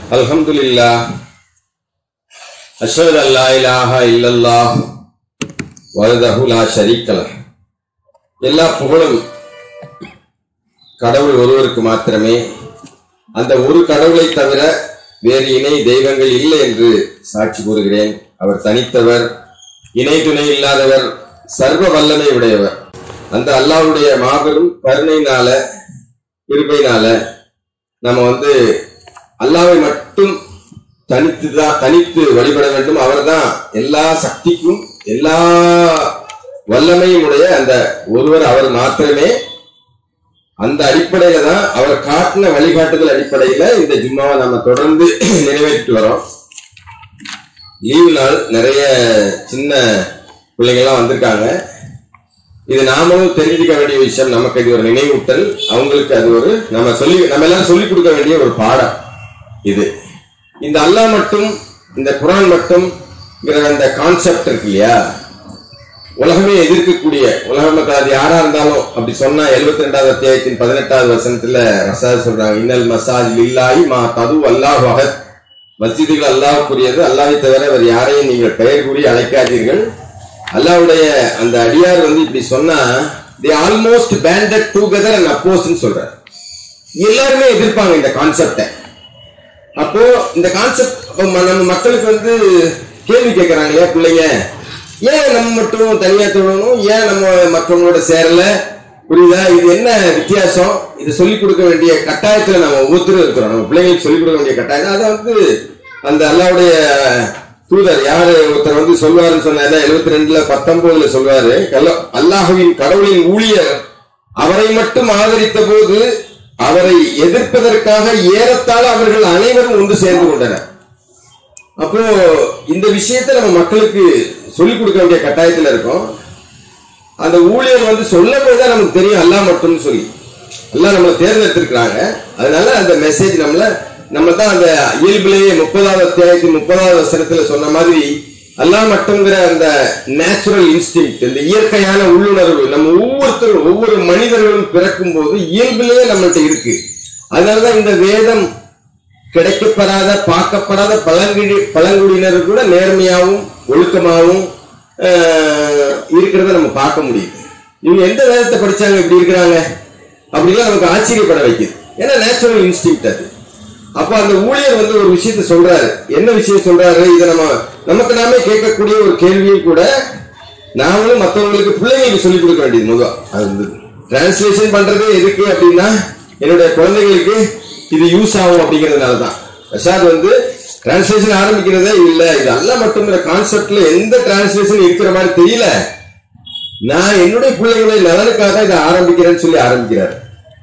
الحمد لله أشهد أن لا إله إلا الله وحده لا شريك له எல்லா புகழும் கடவுள் ஒருவருக்கு மாத்திரமே அந்த ஒரு கடவுளை தவிர வேறு இணை தெய்வங்கள் இல்லை என்று சாட்சி கூறுகிறேன் அவர் தனித்தவர் இணை துணை இல்லாதவர் சர்வ வல்லமை உடையவர் அந்த அல்லாஹ்வுடைய மாபெரும் கருணையினால கிருபையினால நம்ம வந்து அல்லாவை மட்டும் தனித்து தான் தனித்து வழிபட வேண்டும் அவர்தான் எல்லா சக்திக்கும் எல்லா வல்லமையும் உடைய அந்த ஒருவர் அவர் மாத்திரமே அந்த அடிப்படையில தான் அவர் காட்டின வழிகாட்டுதல் அடிப்படையில இந்த ஜும்மாவை நம்ம தொடர்ந்து நிறைவேற்றிட்டு வரோம் லீவு நாள் நிறைய சின்ன பிள்ளைங்கள்லாம் வந்திருக்காங்க இது நாமளும் தெரிஞ்சுக்க வேண்டிய விஷயம் நமக்கு இது ஒரு நினைவூட்டல் அவங்களுக்கு அது ஒரு நம்ம சொல்லி நம்ம எல்லாரும் சொல்லிக் கொடுக்க வேண்டிய ஒரு பாடம் இது இந்த அல்லாஹ் மட்டும் இந்த குரான் மட்டும் அந்த கான்செப்ட் இருக்கு இல்லையா உலகமே எதிர்க்கக்கூடிய உலகம் அது யாரா இருந்தாலும் அப்படி சொன்னா எழுபத்தி ரெண்டாவது அத்தியாயத்தின் பதினெட்டாவது வசனத்துல ரசாத் சொல்றாங்க இன்னல் மசாஜ் இல்லாஹி மா தது அல்லாஹ் வகத் மஸ்ஜிதுகள் அல்லாஹ்வுக்குரியது அல்லாஹை தவிர வேறு யாரையும் நீங்கள் பெயர் கூறி அழைக்காதீர்கள் அல்லாஹ்வுடைய அந்த அடியார் வந்து இப்படி சொன்னா they almost banded together and அப்போஸ்ட்னு சொல்றாரு எல்லாருமே எதிர்ப்பாங்க இந்த கான்செப்டை அப்போ இந்த கான்செப்ட் நம்ம மக்களுக்கு வந்து கேள்வி கேட்கறாங்க இல்லையா பிள்ளைங்க ஏன் நம்ம மட்டும் தனியா தொழணும் ஏன் நம்ம மற்றவங்களோட சேரல புரியுதா இது என்ன வித்தியாசம் இது சொல்லிக் கொடுக்க வேண்டிய கட்டாயத்துல நம்ம ஒவ்வொருத்தரும் இருக்கிறோம் நம்ம பிள்ளைங்களுக்கு சொல்லிக் கொடுக்க வேண்டிய கட்டாயம் அதை வந்து அந்த அல்லாவுடைய தூதர் யாரு ஒருத்தர் வந்து சொல்வாருன்னு சொன்னாரு எழுபத்தி ரெண்டுல பத்தொன்பதுல சொல்வாரு கல்ல- அல்லாஹுவின் கடவுளின் ஊழியர் அவரை மட்டும் ஆதரித்த போது அவரை எதிர்ப்பதற்காக ஏறத்தாழ அவர்கள் அனைவரும் ஒன்று சேர்ந்து கொண்டனர் அப்போ இந்த விஷயத்தை நம்ம மக்களுக்கு சொல்லிக் கொடுக்க வேண்டிய கட்டாயத்துல இருக்கோம் அந்த ஊழியர் வந்து சொல்லும் போதுதான் நமக்கு தெரியும் அல்லாஹ் மட்டும்னு சொல்லி அல்லாஹ் நம்மளை தேர்ந்தெடுத்திருக்கிறாங்க அதனால அந்த மெசேஜ் நம்மள நம்ம தான் அந்த இயல்பிலேயே முப்பதாவது அத்தியாயத்தின் முப்பதாவது வசனத்துல சொன்ன மாதிரி அல்லாஹ் மட்டுங்கிற அந்த நேச்சுரல் இன்ஸ்டிங் இந்த இயற்கையான உள்ளுணர்வு நம்ம ஒவ்வொருத்தரும் ஒவ்வொரு மனிதர்களும் பிறக்கும் போது இயல்பிலேயே நம்மள்ட்ட இருக்கு அதனாலதான் இந்த வேதம் கிடைக்கப்படாத பார்க்கப்படாத பழங்குடி பழங்குடியினர் கூட நேர்மையாகவும் ஒழுக்கமாகவும் ஆஹ், இருக்கிறத நம்ம பார்க்க முடியுது இவங்க எந்த வேதத்தை படிச்சாங்க இப்படி இருக்கிறாங்க அப்படிலாம் நமக்கு ஆச்சரியப்பட வைக்குது ஏன்னா நேச்சுரல் இன்ஸ்டிங்ட் அது அப்ப அந்த ஊழியர் வந்து ஒரு விஷயத்த சொல்றாரு என்ன விஷயம் சொல்றாரு இதை நம்ம நமக்கு நாமே கேட்கக்கூடிய ஒரு கேள்வியும் கூட நாமளும் மற்றவங்களுக்கு பிள்ளைங்களுக்கு சொல்லிக் கொடுக்க வேண்டியது முதல் அது டிரான்ஸ்லேஷன் பண்றது எதுக்கு அப்படின்னா என்னுடைய குழந்தைகளுக்கு இது யூஸ் ஆகும் அப்படிங்கிறதுனால தான் பிரசாத் வந்து டிரான்ஸ்லேஷன் ஆரம்பிக்கிறதே இல்ல இது அல்ல மட்டுங்கிற கான்செப்ட்ல எந்த டிரான்ஸ்லேஷன் இருக்கிற மாதிரி தெரியல நான் என்னுடைய பிள்ளைகளை நலனுக்காக இதை ஆரம்பிக்கிறேன்னு சொல்லி ஆரம்பிக்கிறார்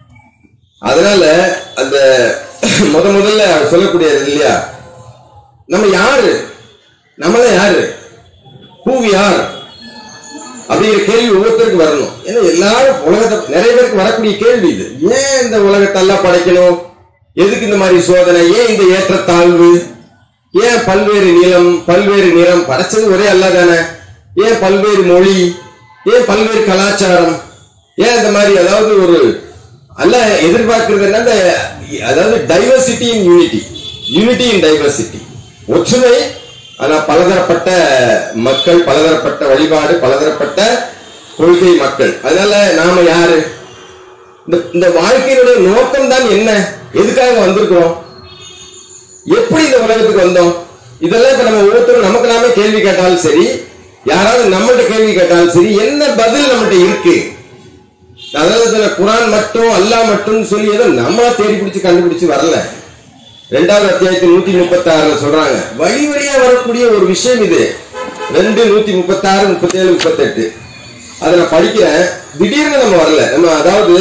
அதனால அந்த முத முதல்ல அவர் சொல்லக்கூடியது இல்லையா நம்ம யாரு நம்மள யாரு ஹூ யார் அப்படிங்கிற கேள்வி ஒவ்வொருத்தருக்கு வரணும் ஏன்னா எல்லாரும் உலகத்தை நிறைய பேருக்கு வரக்கூடிய கேள்வி இது ஏன் இந்த உலகத்தை எல்லாம் படைக்கணும் எதுக்கு இந்த மாதிரி சோதனை ஏன் இந்த ஏற்றத்தாழ்வு ஏன் பல்வேறு நிலம் பல்வேறு நிறம் படைச்சது ஒரே அல்ல தானே ஏன் பல்வேறு மொழி ஏன் பல்வேறு கலாச்சாரம் ஏன் இந்த மாதிரி அதாவது ஒரு அல்ல எதிர்பார்க்கிறது என்ன இந்த அதாவது diversity in unity unity in diversity ஒற்றுமை ஆனா பலதரப்பட்ட மக்கள் பலதரப்பட்ட வழிபாடு பலதரப்பட்ட கொள்கை மக்கள் அதனால நாம யாரு இந்த இந்த வாழ்க்கையினுடைய நோக்கம் தான் என்ன எதுக்காக வந்திருக்கிறோம் எப்படி இந்த உலகத்துக்கு வந்தோம் இதெல்லாம் இப்ப நம்ம ஒவ்வொருத்தரும் நமக்கு நாமே கேள்வி கேட்டாலும் சரி யாராவது நம்மள்ட்ட கேள்வி கேட்டாலும் சரி என்ன பதில் நம்மகிட்ட இருக்கு அதாவது இதுல குரான் மட்டும் அல்லாஹ் மட்டும் சொல்லி ஏதோ நம்ம தேடி பிடிச்சு கண்டுபிடிச்சு வரல ரெண்டாவது அத்தியாயத்தில் நூத்தி முப்பத்தி ஆறுல சொல்றாங்க வழி வழியா வரக்கூடிய ஒரு விஷயம் இது ரெண்டு நூத்தி முப்பத்தி ஆறு முப்பத்தி ஏழு முப்பத்தி எட்டு அதை நான் படிக்கிறேன் திடீர்னு நம்ம வரல நம்ம அதாவது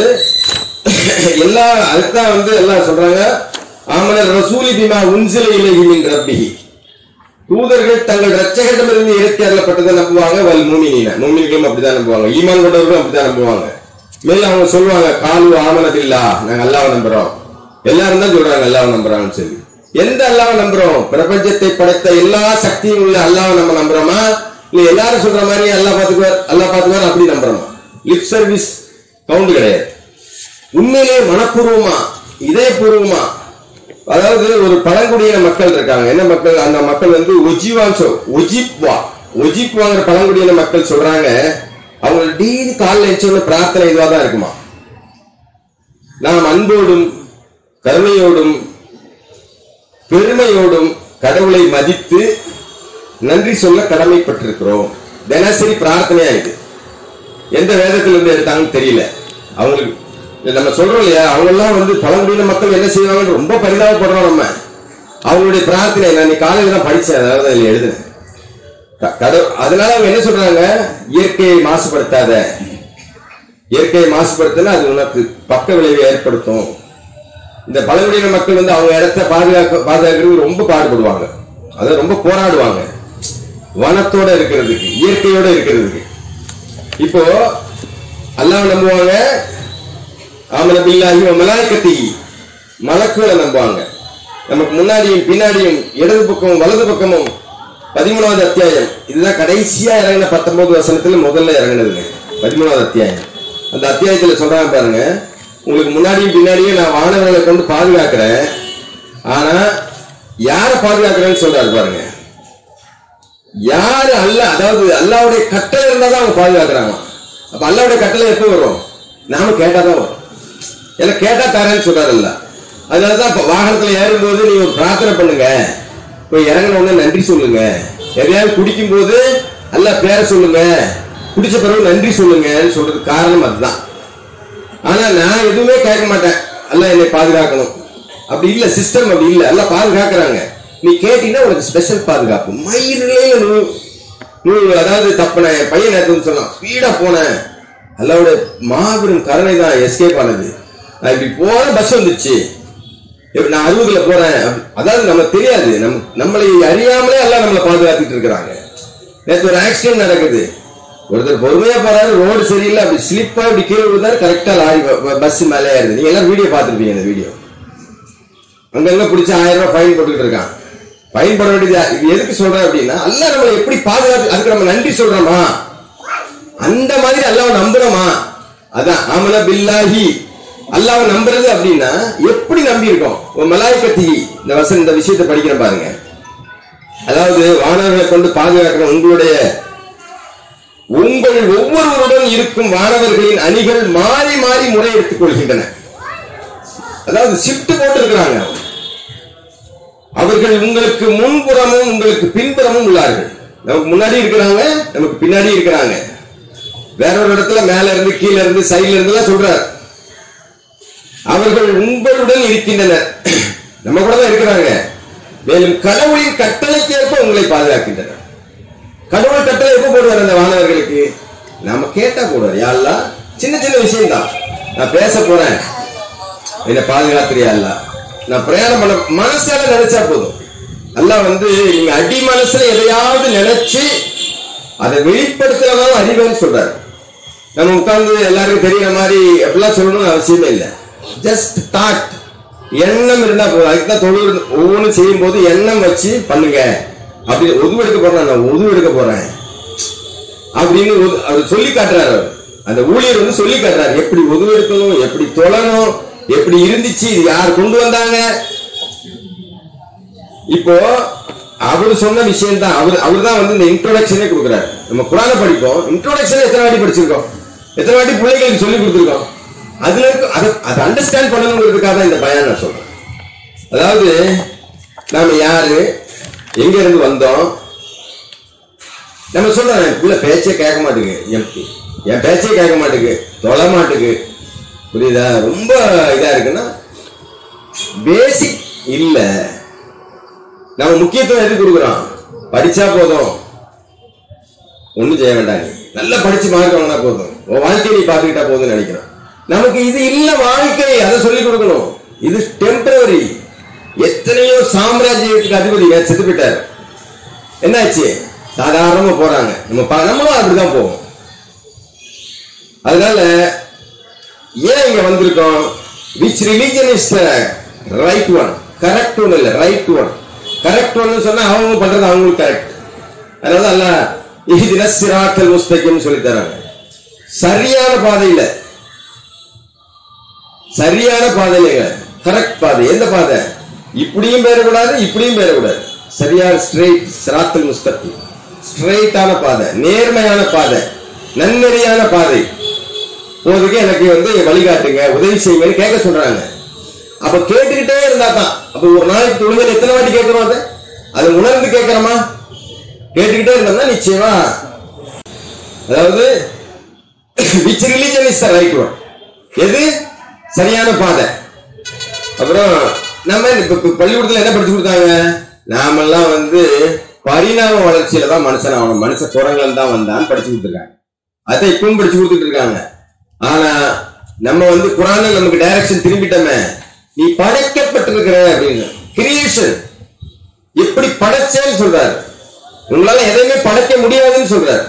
எல்லா அதுதான் வந்து எல்லாம் சொல்றாங்க ஆமனர் ரசூலி பிமா உன்சில இலகி மின் ரப்பிஹி தூதர்கள் தங்கள் ரச்சகத்திலிருந்து இறக்கி அருளப்பட்டதை நம்புவாங்க வல் மூமினின மூமின்களும் அப்படிதான் நம்புவாங்க ஈமான் கொண்டவர்களும் அப்படிதான் நம்புவாங்க மேலும் அவங்க சொல்லுவாங்க காலு ஆமனதில்லா நாங்க அல்லாஹ் நம்புறோம் எல்லாரும் தான் சொல்றாங்க அல்லாஹ் நம்புறாங்கன்னு சொல்லி எந்த அல்லாஹ் நம்புறோம் பிரபஞ்சத்தை படைத்த எல்லா சக்தியும் உள்ள அல்லாஹ் நம்ம நம்புறோமா இல்ல எல்லாரும் சொல்ற மாதிரி அல்லாஹ் பாத்துக்குவார் அல்லாஹ் பாத்துக்குவார் அப்படி நம்புறோமா லிப் சர்வீஸ் கவுண்ட் கிடையாது உண்மையிலேயே மனப்பூர்வமா இதயபூர்வமா அதாவது ஒரு பழங்குடியின மக்கள் இருக்காங்க என்ன மக்கள் அந்த மக்கள் வந்து ஒஜிவான் சொல் ஒஜிப்வா ஒஜிப்வாங்கிற பழங்குடியின மக்கள் சொல்றாங்க அவங்க டெய்லி காலைல எழுச்சோட பிரார்த்தனை இதுவா தான் இருக்குமா நாம் அன்போடும் கருணையோடும் பெருமையோடும் கடவுளை மதித்து நன்றி சொல்ல கடமைப்பட்டிருக்கிறோம் தினசரி பிரார்த்தனையா இது எந்த வேதத்துல இருந்து எடுத்தாங்கன்னு தெரியல அவங்களுக்கு இல்ல நம்ம சொல்றோம் இல்லையா அவங்க எல்லாம் வந்து பழங்குடியின மக்கள் என்ன செய்வாங்கன்னு ரொம்ப பரிதாபப்படுறோம் நம்ம அவங்களுடைய பிரார்த்தனை நான் இன்னைக்கு காலையில தான் படிச்சேன் அதாவது அதில் எழுதுனேன் க- கடவுள் அதனால அவங்க என்ன சொல்றாங்க இயற்கையை மாசுபடுத்தாத இயற்கையை மாசுபடுத்தினா அது உனக்கு பக்க விளைவை ஏற்படுத்தும் இந்த பழங்குடியின மக்கள் வந்து அவங்க இடத்த பாதுகாக்க பாதுகாக்கிறது ரொம்ப பாடுபடுவாங்க அதை ரொம்ப போராடுவாங்க வனத்தோட இருக்கிறதுக்கு இயற்கையோட இருக்கிறதுக்கு இப்போ அல்லாஹ் நம்புவாங்க ஆமன பில்லாஹி வ மலாய்க்கத்தி மலக்குகளை நம்புவாங்க நமக்கு முன்னாடியும் பின்னாடியும் இடது பக்கமும் வலது பக்கமும் பதிமூணாவது அத்தியாயம் இதுதான் கடைசியா இறங்கின பத்தொன்பது வசனத்துல முதல்ல இறங்கினதுங்க பதிமூணாவது அத்தியாயம் அந்த அத்தியாயத்துல சொல்றாங்க பாருங்க உங்களுக்கு முன்னாடியும் பின்னாடியும் நான் வானவர்களை கொண்டு பாதுகாக்கிறேன் ஆனா யாரை பாதுகாக்கிறேன்னு சொல்றாரு பாருங்க யாரு அல்ல அதாவது அல்லாவுடைய கட்டளை இருந்தா தான் அவங்க பாதுகாக்கிறாங்க அப்ப அல்லாவுடைய கட்டளை எப்போ வரும் நாம கேட்டாதான் வரும் ஏன்னா கேட்டா தரேன்னு சொல்றாரு இல்ல அதனாலதான் இப்ப வாகனத்துல ஏறும்போது நீங்க ஒரு பிரார்த்தனை பண்ணுங்க போய் இறங்கின உடனே நன்றி சொல்லுங்க எதையாவது குடிக்கும் போது அல்ல பேரை சொல்லுங்க குடிச்ச பிறகு நன்றி சொல்லுங்கன்னு சொல்றதுக்கு காரணம் அதுதான் ஆனா நான் எதுவுமே கேட்க மாட்டேன் அல்ல என்னை பாதுகாக்கணும் அப்படி இல்ல சிஸ்டம் அப்படி இல்ல எல்லாம் பாதுகாக்கிறாங்க நீ கேட்டீங்கன்னா உனக்கு ஸ்பெஷல் பாதுகாப்பு மயிரிலேயே நூ நூ அதாவது தப்புன என் பையன் நேற்று வந்து சொன்னான் ஸ்பீடா போனேன் அல்லாவோட மாபெரும் கருணை தான் எஸ்கேப் ஆனது நான் இப்படி போன பஸ் வந்துச்சு இப்ப நான் அறுபதுல போறேன் அப்படி- அதாவது நமக்கு தெரியாது நம் நம்மளை அறியாமலே எல்லாம் நம்மளை பாதுகாத்துட்டு இருக்கிறாங்க நேற்று ஒரு ஆக்சிடென்ட் நடக்குது ஒருத்தர் பொறுமையா போறாரு ரோடு சரியில்லை அப்படி ஸ்லிப்பா இப்படி கீழே விழுந்தாரு கரெக்டா லாரி பஸ் மேலே ஏறுது நீங்க எல்லாம் வீடியோ பார்த்துருப்பீங்க இந்த வீடியோ அங்கங்க பிடிச்ச ஆயிரம் ரூபாய் ஃபைன் போட்டுக்கிட்டு இருக்கான் ஃபைன் போட வேண்டியது இது எதுக்கு சொல்றேன் அப்படின்னா அல்லாஹ் நம்மளை எப்படி பாதுகாத்து அதுக்கு நம்ம நன்றி சொல்றோமா அந்த மாதிரி அல்லாஹ் நம்புறோமா அதான் ஆமல பில்லாஹி அல்லாஹ் நம்புறது அப்படின்னா எப்படி நம்பி இருக்கோம் ஒரு மலாய்க்கத்தி இந்த வசன் இந்த விஷயத்தை படிக்கிற பாருங்க அதாவது வானவர்களை கொண்டு பாதுகாக்கிற உங்களுடைய உங்கள் ஒவ்வொருவருடன் இருக்கும் வானவர்களின் அணிகள் மாறி மாறி முறையெடுத்துக் கொள்கின்றன அதாவது ஷிஃப்ட் போட்டு இருக்கிறாங்க அவர்கள் உங்களுக்கு முன்புறமும் உங்களுக்கு பின்புறமும் உள்ளார்கள் நமக்கு முன்னாடி இருக்கிறாங்க நமக்கு பின்னாடி இருக்கிறாங்க வேற ஒரு இடத்துல மேல இருந்து கீழ இருந்து சைடுல இருந்து எல்லாம் சொல்றார் அவர்கள் உங்களுடன் இருக்கின்றனர் நம்ம கூட தான் இருக்கிறாங்க மேலும் கடவுளின் கட்டளைக்கு ஏற்ப உங்களை பாதுகாக்கின்றனர் கடவுள் கட்டளை எப்ப போடுவார் அந்த மாணவர்களுக்கு நாம கேட்டா போடுவார் யாரெல்லாம் சின்ன சின்ன விஷயம் தான் நான் பேச போறேன் என்ன பாதுகாத்துறியா அல்ல நான் பிரயாணம் பண்ண மனசால நினைச்சா போதும் அல்லாஹ் வந்து நீங்க அடி மனசுல எதையாவது நினைச்சு அதை வெளிப்படுத்துறதாலும் அறிவேன்னு சொல்றாரு நம்ம உட்கார்ந்து எல்லாருக்கும் தெரியற மாதிரி அப்படிலாம் சொல்லணும்னு அவசியமே இல்லை ஜஸ்ட் தாட் எண்ணம் இருந்தா போதும் அதுக்கு தான் தொழில் ஒவ்வொன்றும் செய்யும் போது எண்ணம் வச்சு பண்ணுங்க அப்படி உதவு எடுக்க போறேன் நான் உதவு எடுக்க போறேன் அப்படின்னு ஒது- அவர் சொல்லி காட்டுறாரு அவர். அந்த ஊழியர் வந்து சொல்லி காட்டுறாரு எப்படி உதவு எடுக்கணும் எப்படி தொழணும் எப்படி இருந்துச்சு இது யார் கொண்டு வந்தாங்க இப்போ அவர் சொன்ன விஷயம் தான் அவர் அவர் தான் வந்து இந்த இன்ட்ரோடக்ஷனே கொடுக்குறாரு நம்ம குரானை படிப்போம் இன்ட்ரோடக்ஷன் எத்தனை வாட்டி படிச்சிருக்கோம் எத்தனை வாட்டி பிள்ளைகளுக்கு சொல்லி கொடுத்துருக்கோம் அதுல இருக்கு அதை அதை அண்டர்ஸ்டாண்ட் பண்ணணுங்கிறதுக்காக தான் இந்த பயான் நான் சொல்றேன் அதாவது நாம யாரு எங்க இருந்து வந்தோம் நம்ம சொல்றோம் என் பிள்ளை பேச்சே கேட்க மாட்டேங்குது என் என் பேச்சே கேட்க மாட்டேங்குது தொலை மாட்டேங்குது புரியுதா ரொம்ப இதா இருக்குன்னா பேசிக் இல்ல நம்ம முக்கியத்துவம் எதுக்கு கொடுக்குறோம் படிச்சா போதும் ஒண்ணும் செய்ய வேண்டாம் நீ நல்லா படிச்சு மார்க் வாங்கினா போதும் உன் வாழ்க்கையை நீ பாத்துக்கிட்டா போதும்னு நினைக்கிறோம் நமக்கு இது இல்ல வாழ்க்கை அதை சொல்லி கொடுக்கணும் இது டெம்பரவரி எத்தனையோ சாம்ராஜ்யத்துக்கு அதிபதி செத்து போயிட்டாரு என்னாச்சு சாதாரணமா போறாங்க நம்ம பா- நம்மளும் அப்படிதான் போவோம் அதனால ஏன் இங்க வந்திருக்கோம் which religion is right one correct one இல்ல ரைட் ஒன் கரெக்ட் ஒன்னு சொன்னா அவங்க பண்றது அவங்களுக்கு கரெக்ட் அதனால அல்ல இது சிராக்கல் முஸ்தகிம் சொல்லி தராங்க சரியான பாதையில சரியான பாதையில கரெக்ட் பாதை எந்த பாதை இப்படியும் பேரக்கூடாது இப்படியும் பேரக்கூடாது சரியான ஸ்ட்ரெயிட் சிராத்தல் முஸ்தகி ஸ்ட்ரெயிட்டான பாதை நேர்மையான பாதை நன்னெறியான பாதை போதுக்கு எனக்கு வந்து வழிகாட்டுங்க உதவி செய்யுங்கன்னு கேட்க சொல்றாங்க அப்ப கேட்டுக்கிட்டே இருந்தா தான் அப்ப ஒரு நாளைக்கு தொழுகையில் எத்தனை வாட்டி கேட்கிறோம் அதை அதை உணர்ந்து கேட்கிறோமா கேட்டுக்கிட்டே இருந்தோம்னா நிச்சயமா அதாவது which religion is the right one எது சரியான பாதை அப்புறம் நம்ம இப்ப இப்ப பள்ளிக்கூடத்துல என்ன படிச்சு கொடுத்தாங்க நாமெல்லாம் வந்து பரிணாம வளர்ச்சியில தான் மனுஷன் ஆகணும் மனுஷ குரங்கள் தான் வந்தான்னு படிச்சு கொடுத்துருக்காங்க அதை இப்பவும் படிச்சு கொடுத்துட்டு இருக்காங்க ஆனா நம்ம வந்து குரான நமக்கு டைரக்ஷன் திரும்பிட்டோமே நீ படைக்கப்பட்டிருக்கிற அப்படின்னு கிரியேஷன் எப்படி படைச்சேன்னு சொல்றாரு உங்களால எதையுமே படைக்க முடியாதுன்னு சொல்றாரு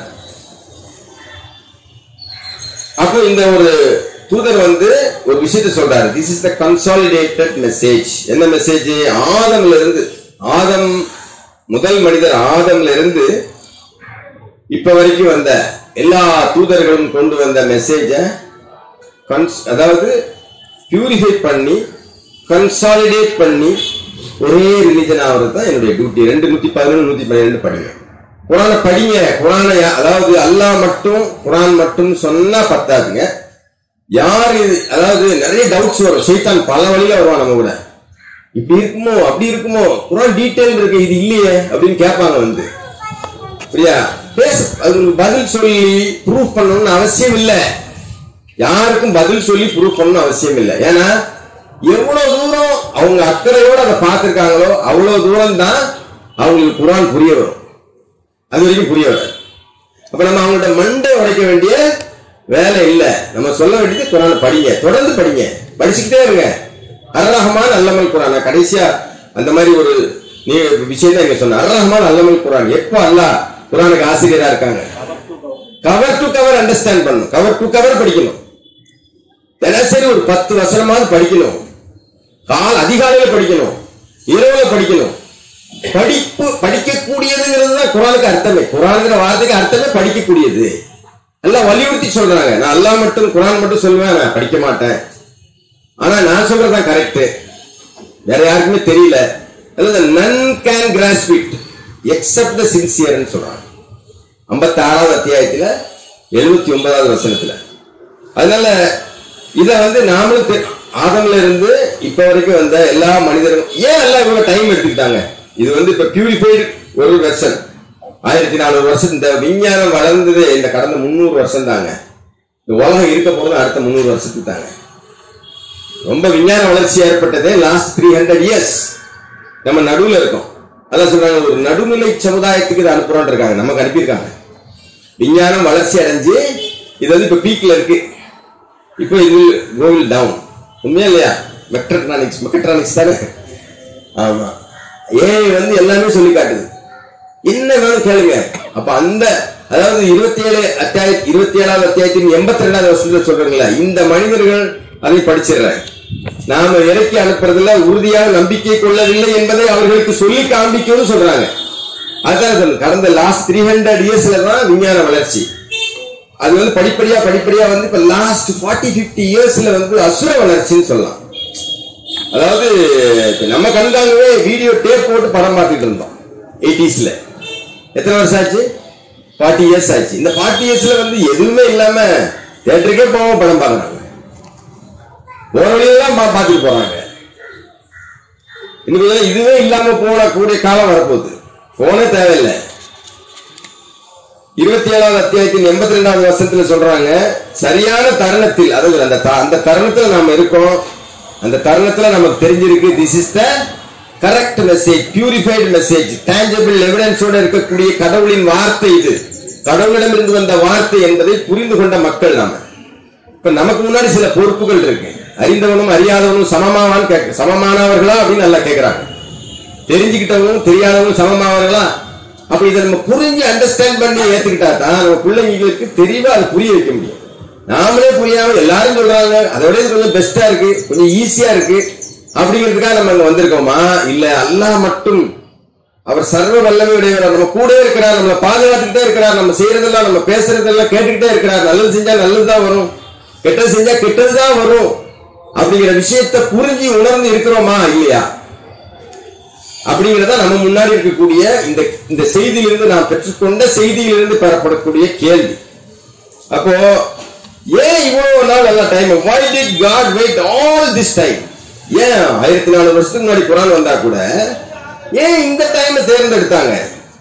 அப்போ இந்த ஒரு தூதர் வந்து ஒரு விஷயத்தை சொல்றாரு this is the consolidated message என்ன மெசேஜ் ஆதம்ல இருந்து ஆதம் முதல் மனிதர் ஆதம்ல இருந்து இப்ப வரைக்கும் வந்த எல்லா தூதர்களும் கொண்டு வந்த மெசேஜ அதாவது பியூரிஃபை பண்ணி கன்சாலிடேட் பண்ணி ஒரே ரிலிஜன் ஆகிறது தான் என்னுடைய டியூட்டி ரெண்டு நூத்தி பதினொன்று நூத்தி பன்னிரெண்டு படிங்க குரானை படிங்க குரானை யா- அதாவது அல்லாஹ் மட்டும் குரான் மட்டும் சொன்னா பத்தாதுங்க யார் இது அதாவது நிறைய டவுட்ஸ் வரும் ஷைத்தான் பல வழியில வருவான் நம்ம கூட இப்படி இருக்குமோ அப்படி இருக்குமோ குரான் டீட்டெயில் இருக்கு இது இல்லையே அப்படின்னு கேட்பாங்க வந்து புரியா பேச அதுக்கு பதில் சொல்லி ப்ரூஃப் பண்ணணும்னு அவசியம் இல்லை யாருக்கும் பதில் சொல்லி ப்ரூஃப் பண்ணணும்னு அவசியம் இல்லை ஏன்னா எவ்வளவு தூரம் அவங்க அக்கறையோட அதை பார்த்திருக்காங்களோ அவ்வளவு தூரம் தான் அவங்களுக்கு குரான் புரிய வரும் அது வரைக்கும் புரிய வராது அப்ப நம்ம அவங்கள்ட்ட மண்டை உடைக்க வேண்டிய வேலை இல்ல நம்ம சொல்ல வேண்டியது குரானை படிங்க தொடர்ந்து படிங்க படிச்சுக்கிட்டே இருங்க அர்ரஹ்மான் அல்லமல் குரான் நான் கடைசியா அந்த மாதிரி ஒரு நீ விஷயம் தான் இங்க சொன்ன அர்ரஹ்மான் அல்லமல் குரான் எப்போ அல்லாஹ் குரானுக்கு ஆசிரியரா இருக்காங்க கவர் டு கவர் அண்டர்ஸ்டாண்ட் பண்ணணும் கவர் டு கவர் படிக்கணும் தினசரி ஒரு பத்து வசனமாவது படிக்கணும் கால் அதிகாலையில படிக்கணும் இரவுல படிக்கணும் படிப்பு படிக்கக்கூடியதுங்கிறது தான் குரானுக்கு அர்த்தமே குரானுங்கிற வார்த்தைக்கு அர்த்தமே படிக்கக்கூடியது எல்லாம் வலியுறுத்தி சொல்றாங்க நான் அல்லாஹ் மட்டும் குரான் மட்டும் சொல்லுவேன் நான் படிக்க மாட்டேன் ஆனா நான் சொல்றதுதான் கரெக்ட் வேற யாருக்குமே தெரியல அதாவது none can grasp it except the சின்சியர்னு சொல்றாங்க ஐம்பத்தி ஆறாவது அத்தியாயத்துல எழுபத்தி ஒன்பதாவது வசனத்துல அதனால இத வந்து நாமளும் தெ- ஆதம்ல இருந்து இப்ப வரைக்கும் வந்த எல்லா மனிதர்களும் ஏன் எல்லாம் இவ்வளவு டைம் எடுத்துக்கிட்டாங்க இது வந்து இப்ப பியூரிஃபைடு ஒரு வெர்ஷன் ஆயிரத்தி நானூறு வருஷம் இந்த விஞ்ஞானம் வளர்ந்தது இந்த கடந்த முந்நூறு வருஷம் தாங்க இந்த உலகம் இருக்க போறது அடுத்த முந்நூறு வருஷத்துக்கு தாங்க ரொம்ப விஞ்ஞான வளர்ச்சி ஏற்பட்டது லாஸ்ட் த்ரீ ஹண்ட்ரட் இயர்ஸ் நம்ம நடுவுல இருக்கோம் அதான் சொல்றாங்க ஒரு நடுநிலை சமுதாயத்துக்கு இதை அனுப்புறோம் இருக்காங்க நமக்கு அனுப்பியிருக்காங்க விஞ்ஞானம் வளர்ச்சி அடைஞ்சு இது வந்து இப்ப பீக்ல இருக்கு இப்போ இது கோவில் டவுன் உண்மையா இல்லையா மெக்ட்ரானிக்ஸ் மெக்ட்ரானிக்ஸ் தானே ஆமா ஏஐ வந்து எல்லாமே சொல்லி காட்டுது என்ன வேணும் கேளுங்க அப்ப அந்த அதாவது இருபத்தி ஏழு அத்தியாய இருபத்தி ஏழாவது அத்தியாயத்தின் எண்பத்தி ரெண்டாவது வருஷத்துல சொல்றீங்களா இந்த மனிதர்கள் அதை படிச்சிடுறாங்க நாம இறக்கி அனுப்புறதுல உறுதியாக நம்பிக்கை கொள்ளவில்லை என்பதை அவர்களுக்கு சொல்லி காண்பிக்கணும்னு சொல்றாங்க அதுதான் சொல்லு. கடந்த லாஸ்ட் த்ரீ ஹண்ட்ரட் இயர்ஸ்ல தான் விஞ்ஞான வளர்ச்சி அது வந்து படிப்படியா படிப்படியா வந்து இப்ப லாஸ்ட் ஃபார்ட்டி பிப்டி இயர்ஸ்ல வந்து அசுர வளர்ச்சின்னு சொல்லலாம் அதாவது இப்ப நம்ம கண்காங்கவே வீடியோ டேப் போட்டு படம் பார்த்துட்டு இருந்தோம் எயிட்டிஸ்ல எத்தனை வருஷம் ஆச்சு ஃபார்ட்டி இயர்ஸ் ஆச்சு இந்த ஃபார்ட்டி இயர்ஸ்ல வந்து எதுவுமே இல்லாம தேட்டருக்கே போகாம படம் பார்க்கறாங்க போற வழியெல்லாம் பா- பார்த்துட்டு போறாங்க இன்னும் கொஞ்சம் இதுவே இல்லாம போன கூடிய காலம் வரப்போகுது போனே தேவையில்லை இருபத்தி ஏழாவது அத்தியாயத்தின் எண்பத்தி ரெண்டாவது வருஷத்துல சொல்றாங்க சரியான தருணத்தில் அதாவது அந்த த- அந்த தருணத்துல நாம இருக்கோம் அந்த தருணத்துல நமக்கு தெரிஞ்சிருக்கு this is the correct message purified message tangible எவிடன்ஸோட இருக்கக்கூடிய கடவுளின் வார்த்தை இது கடவுளிடமிருந்து வந்த வார்த்தை என்பதை புரிந்து கொண்ட மக்கள் நாம இப்ப நமக்கு முன்னாடி சில பொறுப்புகள் இருக்கு அறிந்தவனும் அறியாதவனும் சமமாவான்னு கேட்க சமமானவர்களா அப்படின்னு நல்லா கேட்கிறாங்க தெரிஞ்சுக்கிட்டவங்களும் தெரியாதவங்களும் சமமானவர்களா அப்ப இதை நம்ம புரிஞ்சு அண்டர்ஸ்டாண்ட் பண்ணி ஏத்துக்கிட்டா தான் நம்ம பிள்ளைங்களுக்கு தெளிவா அதை புரிய வைக்க முடியும் நாமளே புரியாம எல்லாரும் சொல்றாங்க அதை விட இது கொஞ்சம் பெஸ்டா இருக்கு கொஞ்சம் ஈஸியா இருக்கு அப்படிங்கிறதுக்காக நம்ம அங்க வந்திருக்கோமா இல்ல அல்லாஹ் மட்டும் அவர் சர்வ வல்லமை உடையவர் நம்ம கூட இருக்கிறார் நம்மளை பாதுகாத்துக்கிட்டே இருக்கிறார் நம்ம செய்யறதெல்லாம் நம்ம பேசுறதெல்லாம் கேட்டுக்கிட்டே இருக்கிறார் நல்லது செஞ்சா நல்லதுதான் வரும் கெட்டது செஞ்சா கெட்டதுதான் வரும் அப்படிங்கிற விஷயத்தை புரிஞ்சு உணர்ந்து இருக்கிறோமா இல்லையா அப்படிங்கிறத நம்ம முன்னாடி இருக்கக்கூடிய இந்த இந்த செய்தியிலிருந்து நாம் பெற்றுக்கொண்ட செய்தியிலிருந்து பெறப்படக்கூடிய கேள்வி அப்போ ஏன் இவ்வளவு நாள் நல்ல time why did god wait all this time ஏன் ஆயிரத்தி நாலு வருஷத்துக்கு முன்னாடி குரான் வந்தா கூட ஏன் இந்த டைம் தேர்ந்தெடுத்தாங்க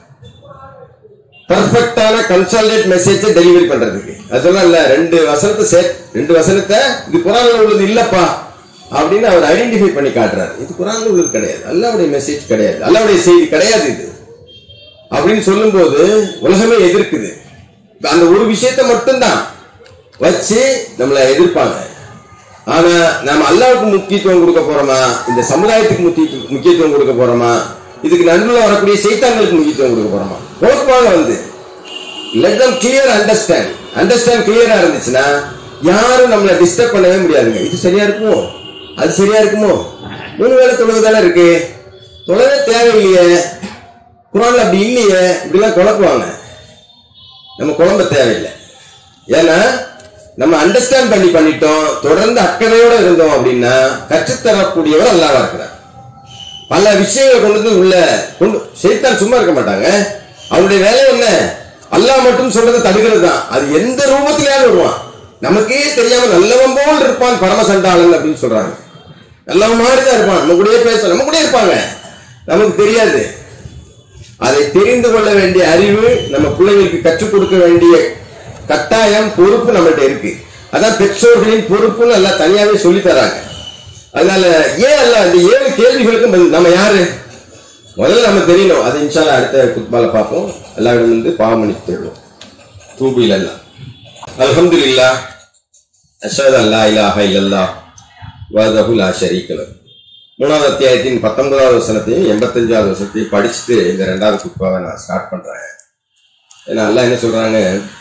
பர்ஃபெக்டான கன்சாலிடேட் மெசேஜ் டெலிவரி பண்றதுக்கு அதெல்லாம் இல்ல ரெண்டு வசனத்தை சே ரெண்டு வசனத்தை இது குரான்ல உள்ளது இல்லப்பா அப்படின்னு அவர் ஐடென்டிஃபை பண்ணி காட்டுறாரு இது குரான்ல உள்ளது கிடையாது அல்லாவுடைய மெசேஜ் கிடையாது அல்லாவுடைய செய்தி கிடையாது இது அப்படின்னு சொல்லும்போது உலகமே எதிர்க்குது அந்த ஒரு விஷயத்தை மட்டும்தான் வச்சு நம்மளை எதிர்ப்பாங்க ஆனா நாம அல்லாவுக்கு முக்கியத்துவம் கொடுக்க போறோமா இந்த சமுதாயத்துக்கு முக்கிய- முக்கியத்துவம் கொடுக்க போறோமா இதுக்கு நடுவில் வரக்கூடிய சைத்தான்களுக்கு முக்கியத்துவம் கொடுக்க போறோமா போக்குவாங்க வந்து let them clear understand understand கிளியரா இருந்துச்சுன்னா யாரும் நம்மளை டிஸ்டர்ப் பண்ணவே முடியாதுங்க இது சரியா இருக்குமோ அது சரியா இருக்குமோ மூணு வேளை தொழுகு தானே இருக்கு தொழவே தேவையில்லையே குரான்ல அப்படி இல்லையே இப்படிலாம் குழப்புவாங்க நம்ம குழம்ப தேவையில்லை ஏன்னா நம்ம அண்டர்ஸ்டாண்ட் பண்ணி பண்ணிட்டோம் தொடர்ந்து அக்கறையோட இருந்தோம் அப்படின்னா கற்றுத்தரக்கூடியவர் அல்லாவா இருக்கிறார் பல விஷயங்களை கொண்டு வந்து உள்ள கொண்டு சைத்தான் சும்மா இருக்க மாட்டாங்க அவனுடைய வேலை என்ன அல்லாஹ் மட்டும் சொல்றதை தடுக்கிறது தான் அது எந்த ரூபத்திலேயாவது வருவான் நமக்கே தெரியாம நல்லவன் போல் இருப்பான் பரமசண்டாளன் அப்படின்னு சொல்றாங்க நல்லவன் மாதிரி தான் இருப்பான் நம்ம கூடயே பேச நம்ம கூட இருப்பாங்க நமக்கு தெரியாது அதை தெரிந்து கொள்ள வேண்டிய அறிவு நம்ம பிள்ளைங்களுக்கு கற்றுக் கொடுக்க வேண்டிய கட்டாயம் பொறுப்பு நம்மகிட்ட இருக்கு அதான் பெற்றோர்களின் பொறுப்புன்னு எல்லாம் தனியாவே சொல்லி தராங்க அதனால ஏன் அல்ல இந்த ஏழு கேள்விகளுக்கும் பதில் நம்ம யாரு முதல்ல நம்ம தெரியணும் அது இன்ஷால்லா அடுத்த குத்பால பார்ப்போம் எல்லாரும் வந்து பாவமணிக்கு தேடுவோம் தூபில் எல்லாம் அல்ஹம்துலில்லா அஷஹது அல்லா இலாஹ இல்லல்லாஹ் வஹ்தஹு லா ஷரீக லஹு மூணாவது அத்தியாயத்தின் பத்தொன்பதாவது வசனத்தையும் எண்பத்தஞ்சாவது வசனத்தையும் படிச்சுட்டு இந்த ரெண்டாவது குப்பாவை நான் ஸ்டார்ட் பண்றேன் ஏன்னா அல்லாஹ் என்ன சொல்றாங்க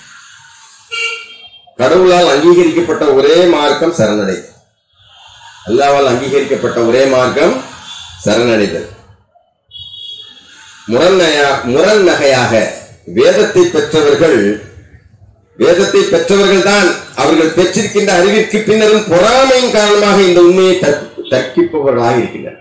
கடவுளால் அங்கீகரிக்கப்பட்ட ஒரே மார்க்கம் சரணடை அல்லாவால் அங்கீகரிக்கப்பட்ட ஒரே மார்க்கம் சரணடைதல் முரண்நயா முரண் நகையாக வேதத்தை பெற்றவர்கள் வேதத்தை பெற்றவர்கள் தான் அவர்கள் பெற்றிருக்கின்ற அறிவிற்கு பின்னரும் பொறாமையின் காரணமாக இந்த உண்மையை தர்க்க- தர்க்கிப்பவர்களாக இருக்கின்றனர்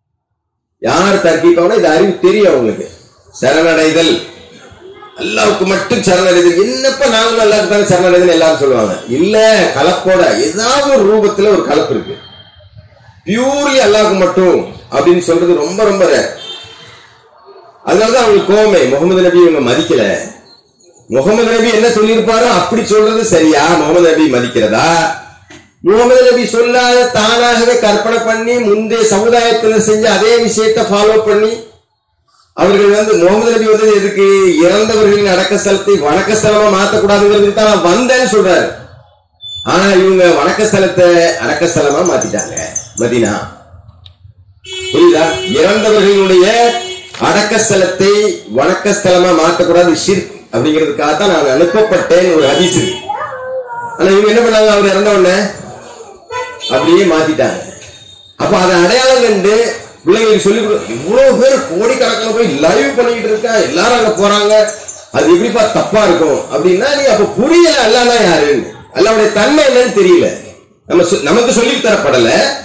யார் தர்க்கிப்பவனா இந்த அறிவு தெரியும் அவங்களுக்கு சரணடைதல் அல்லாவுக்கு மட்டும் சரணடைதல் என்னப்ப நாங்களும் அல்லாவுக்கு தானே சரணடைதல் எல்லாரும் சொல்லுவாங்க இல்ல கலப்போட ஏதாவது ஒரு ரூபத்துல ஒரு கலப்பு இருக்கு பியூர்லி அல்லாவுக்கு மட்டும் அப்படின்னு சொல்றது ரொம்ப ரொம்ப rare. அதனாலதான் அவங்களுக்கு கோவமே முகமது நபி இவங்க மதிக்கல முகமது நபி என்ன சொல்லியிருப்பாரோ அப்படி சொல்றது சரியா முகமது நபி மதிக்கிறதா முகமது நபி சொல்லாத தானாகவே கற்பனை பண்ணி முந்தைய சமுதாயத்தில் செஞ்ச அதே விஷயத்தை ஃபாலோ பண்ணி அவர்கள் வந்து முகமது நபி வந்து எதுக்கு இறந்தவர்களின் அடக்க ஸ்தலத்தை வணக்க ஸ்தலமா மாத்தக்கூடாதுங்கிறதுக்கு தான் நான் வந்தேன்னு சொல்றாரு ஆனா இவங்க வணக்க ஸ்தலத்தை அடக்க ஸ்தலமா மாத்திட்டாங்க மதினா புரியுதா இறந்தவர்களுடைய அடக்க ஸ்தலத்தை வணக்க ஸ்தலமா மாத்தக்கூடாது ஷிர்க் அப்படிங்கிறதுக்காக தான் நான் அனுப்பப்பட்டேன் ஒரு ஹதீஸ் இருக்கு. ஆனா இவங்க என்ன பண்ணாங்க அவர் இறந்த உடனே அப்படியே மாத்திட்டாங்க அப்ப அதை அடையாளம் கண்டு பிள்ளைங்களுக்கு சொல்லி கொடு இவ்வளவு பேர் கோடிக்கணக்கில் போய் லைவ் பண்ணிக்கிட்டு இருக்கா எல்லாரும் அங்க போறாங்க அது எப்படிப்பா தப்பா இருக்கும் அப்படின்னா நீ அப்ப புரியல அல்லானா யாருன்னு அல்லாவுடைய தன்மை என்னன்னு தெரியல நம்ம சொ- நமக்கு சொல்லி தரப்படல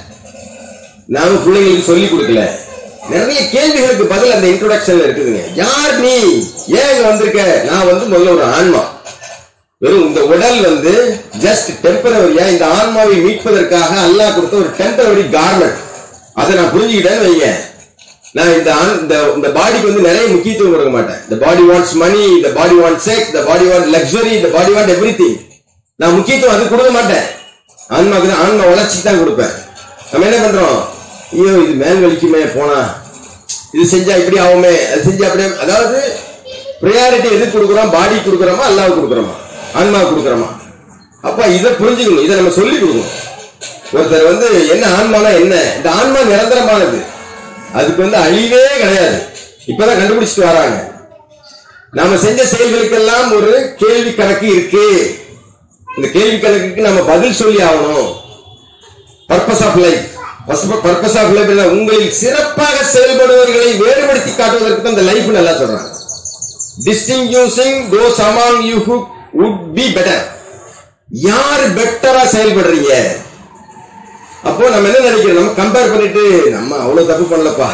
நாம பிள்ளைங்களுக்கு சொல்லி கொடுக்கல நிறைய கேள்விகளுக்கு பதில் அந்த இன்ட்ரோடக்ஷன்ல இருக்குதுங்க யார் நீ ஏன் இங்க வந்திருக்க நான் வந்து முதல்ல ஒரு ஆன்மா வெறும் இந்த உடல் வந்து ஜஸ்ட் டெம்பரவரியா இந்த ஆன்மாவை மீட்பதற்காக அல்லாஹ் கொடுத்த ஒரு டெம்பரவரி கார்மெண்ட் அதை நான் புரிஞ்சுக்கிட்டேன்னு வைங்க நான் இந்த ஆண் இந்த இந்த பாடிக்கு வந்து நிறைய முக்கியத்துவம் கொடுக்க மாட்டேன் இந்த பாடி வாண்ட்ஸ் மணி இந்த பாடி வாண்ட் செக்ஸ் இந்த பாடி வாண்ட் லக்ஸரி இந்த பாடி வாண்ட் எவ்ரி நான் முக்கியத்துவம் அது கொடுக்க மாட்டேன் ஆன்மாக்கு தான் ஆன்மா வளர்ச்சிக்கு தான் கொடுப்பேன் நம்ம என்ன பண்றோம் ஐயோ இது மேல் வலிக்குமே போனா இது செஞ்சா இப்படி ஆகுமே அது செஞ்சா அப்படியே அதாவது ப்ரையாரிட்டி எது கொடுக்குறோம் பாடி கொடுக்குறோமா அல்லாவுக்கு கொடுக்குறோமா ஆன்மாவுக்கு கொடுக்குறோமா அப்ப இதை புரிஞ்சுக்கணும் இதை நம்ம சொல்லி கொடுக்கணும் ஒருத்தர் வந்து என்ன ஆன்மானா என்ன இந்த ஆன்மா நிரந்தரமானது அதுக்கு வந்து அழிவே கிடையாது இப்பதான் கண்டுபிடிச்சிட்டு வராங்க நாம செஞ்ச செயல்களுக்கெல்லாம் ஒரு கேள்வி கணக்கு இருக்கு இந்த கேள்வி கணக்குக்கு நம்ம பதில் சொல்லி ஆகணும் purpose of life purpose of life உங்களில் சிறப்பாக செயல்படுவர்களை வேறுபடுத்தி காட்டுவதற்கு தான் இந்த லைஃப் நல்லா சொல்றாங்க distinguishing those among you who would be better யார் பெட்டரா செயல்படுறீங்க அப்போ நம்ம என்ன நினைக்கிறோம் நம்ம கம்பேர் பண்ணிட்டு நம்ம அவ்வளவு தப்பு பண்ணலப்பா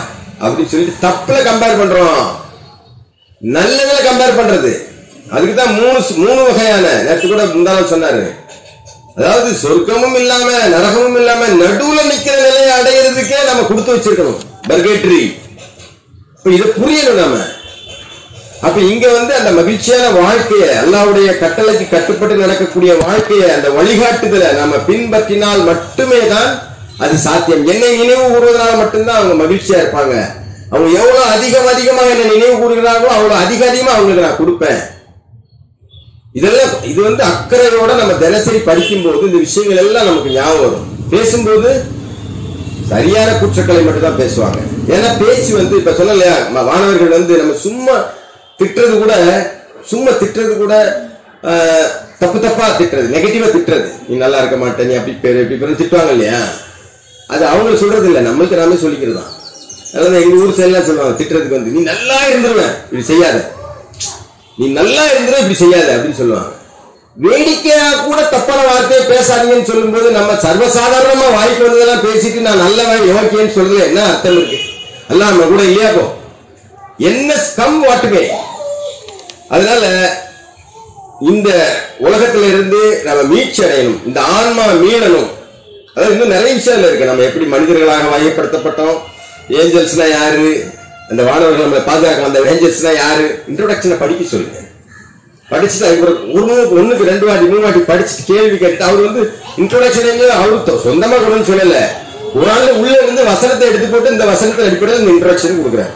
அப்படின்னு சொல்லிட்டு தப்புல கம்பேர் பண்றோம் நல்லதுல கம்பேர் பண்றது அதுக்கு தான் மூணு மூணு வகையான நேற்று கூட முந்தானம் சொன்னாரு அதாவது சொர்க்கமும் இல்லாம நரகமும் இல்லாம நடுவுல நிக்கிற நிலையை அடையிறதுக்கே நம்ம கொடுத்து வச்சிருக்கணும் பர்கேட்ரி இப்ப இதை புரியணும் நாம அப்ப இங்க வந்து அந்த மகிழ்ச்சியான வாழ்க்கைய அல்லாவுடைய கட்டளைக்கு கட்டுப்பட்டு நடக்கக்கூடிய வாழ்க்கைய அந்த வழிகாட்டுதலை நம்ம பின்பற்றினால் மட்டுமே தான் அது சாத்தியம் என்னை நினைவு கூறுவதனால மட்டும்தான் அவங்க மகிழ்ச்சியா இருப்பாங்க அவங்க எவ்வளவு அதிகம் அதிகமாக என்ன நினைவு கூறுகிறார்களோ அவ்வளவு அதிக அதிகமா அவங்களுக்கு நான் கொடுப்பேன் இதெல்லாம் இது வந்து அக்கறையோட நம்ம தினசரி படிக்கும்போது இந்த விஷயங்கள் எல்லாம் நமக்கு ஞாபகம் வரும் பேசும்போது சரியான குற்றங்களை மட்டும் தான் பேசுவாங்க ஏன்னா பேச்சு வந்து இப்ப சொன்னலையா மாணவர்கள் வந்து நம்ம சும்மா திட்டுறது கூட சும்மா திட்டுறது கூட ஆஹ், தப்பு தப்பா திட்டுறது நெகட்டிவா திட்டுறது நீ நல்லா இருக்க மாட்டே நீ அப்படி பேரு இப்படி பேரு திட்டுவாங்க இல்லையா அது அவங்க சொல்றது இல்ல நம்மளுக்கு நாமே சொல்லிக்கிறது தான் அதாவது எங்க ஊர் சைட்லாம் சொல்லுவாங்க திட்டுறதுக்கு வந்து நீ நல்லா இருந்துருவேன் இப்படி செய்யாத நீ நல்லா இருந்துரு இப்படி செய்யாத அப்படின்னு சொல்லுவாங்க வேடிக்கையா கூட தப்பான வார்த்தையை பேசாதீங்கன்னு சொல்லும்போது நம்ம சர்வசாதாரணமா வாய்க்கு வந்ததெல்லாம் பேசிட்டு நான் நல்லவன் யோக்கியன்னு சொல்றது என்ன அர்த்தம் இருக்கு எல்லாம் நம்ம கூட இல்லையாப்போ என்ன கம் வாட்டுமே அதனால இந்த உலகத்துல இருந்து நம்ம மீட்சி அடையணும் இந்த ஆன்மா மீளணும் அதாவது இன்னும் நிறைய விஷயங்கள் இருக்கு நம்ம எப்படி மனிதர்களாக வகைப்படுத்தப்பட்டோம் ஏஞ்சல்ஸ்னா யாரு அந்த வானவர்கள் நம்மளை பாதுகாக்க வந்த ஏஞ்சல்ஸ்னா யாரு இன்ட்ரோடக்ஷனை படிக்க சொல்லுங்க படிச்சுட்டு அதுக்கு ஒரு மூணு ஒண்ணுக்கு ரெண்டு வாட்டி மூணு வாட்டி படிச்சுட்டு கேள்வி கேட்டு அவர் வந்து இன்ட்ரோடக்ஷன் அவரு தொ- சொந்தமா கொண்டு சொல்லல ஒரு ஆள் உள்ள இருந்து வசனத்தை எடுத்து போட்டு இந்த வசனத்தை அடிப்படையில் இந்த இன்ட்ரோடக்ஷன் கொடுக்குறாரு